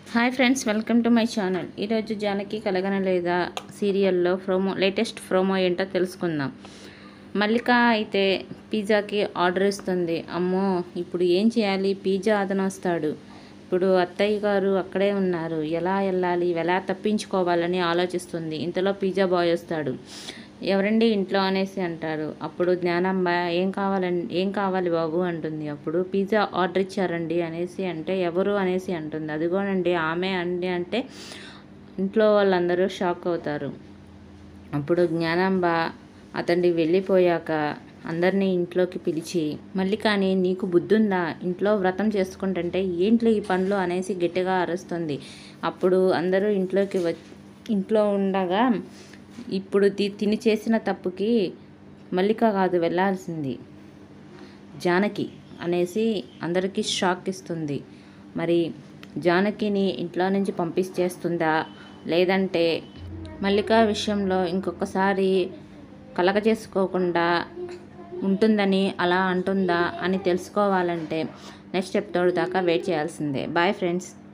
hi friends welcome to my channel ఈరోజు జానకి కలగనలేదా సీరియల్లో promo latest promo ఏంటో తెలుసుకుందాం మల్లిక అయితే పిజ్జాకి ఆర్డర్ ఇస్తుంది అమ్మో ఇప్పుడు ఏం చేయాలి పిజ్జా అతను వస్తాడు ఇప్పుడు అత్తయ్య గారు అక్కడే ఉన్నారు ఎలా వెళ్ళాలి ఎలా తప్పించుకోవాలని ఆలోచిస్తుంది ఇంతలో పిజ్జా బాయ్ వస్తాడు ఎవరండి ఇంట్లో అనేసి అంటారు అప్పుడు జ్ఞానంబ ఏం కావాలండి ఏం కావాలి బాబు అంటుంది అప్పుడు పిజ్జా ఆర్డర్ ఇచ్చారండి అనేసి అంటే ఎవరు అనేసి అంటుంది అదిగోనండి ఆమె అండి అంటే ఇంట్లో వాళ్ళందరూ షాక్ అవుతారు అప్పుడు జ్ఞానాంబ అతన్ని వెళ్ళిపోయాక అందరినీ ఇంట్లోకి పిలిచి మళ్ళీ కానీ నీకు బుద్ధుందా ఇంట్లో వ్రతం చేసుకుంటుంటే ఏంట్లో ఈ పనులు అనేసి గట్టిగా అరుస్తుంది అప్పుడు అందరూ ఇంట్లోకి వ ఇంట్లో ఉండగా ఇప్పుడు తి- తిని చేసిన తప్పుకి మల్లిక కాదు వెళ్ళాల్సింది జానకి అనేసి అందరికీ షాక్ ఇస్తుంది మరి జానకిని ఇంట్లో నుంచి పంపించేస్తుందా లేదంటే మల్లిక విషయంలో ఇంకొకసారి కలగజేసుకోకుండా ఉంటుందని అలా అంటుందా అని తెలుసుకోవాలంటే నెక్స్ట్ ఎపిసోడ్ దాకా వెయిట్ చేయాల్సిందే బాయ్ ఫ్రెండ్స్